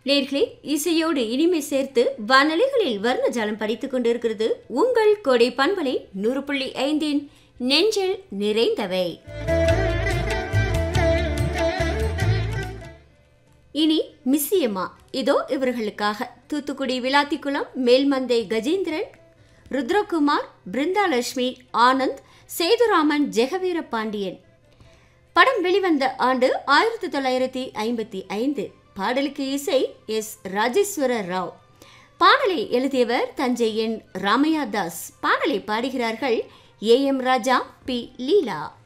நேர்களே இசையோடு இனிமை சேர்த்து வானொலிகளில் வர்ண ஜலம் படித்துக் கொண்டிருக்கிறது உங்கள் கொடை பண்பலை நூறு புள்ளி ஐந்தின் நெஞ்சில் நிறைந்தவை இனி மிஸ்ஸியம்மா இதோ இவர்களுக்காக தூத்துக்குடி விளாத்திக்குளம் மேல்மந்தை கஜேந்திரன் ருத்ரகுமார் பிருந்தாலட்சுமி ஆனந்த் சேதுராமன் ஜெகவீர பாண்டியன் படம் வெளிவந்த ஆண்டு ஆயிரத்தி தொள்ளாயிரத்தி ஐம்பத்தி ஐந்து பாடலுக்கு இசை எஸ் ராஜேஸ்வர ராவ் பாடலை எழுதியவர் தஞ்சை என் ராமையா தாஸ் பாடலை பாடுகிறார்கள் A M Raja B Leela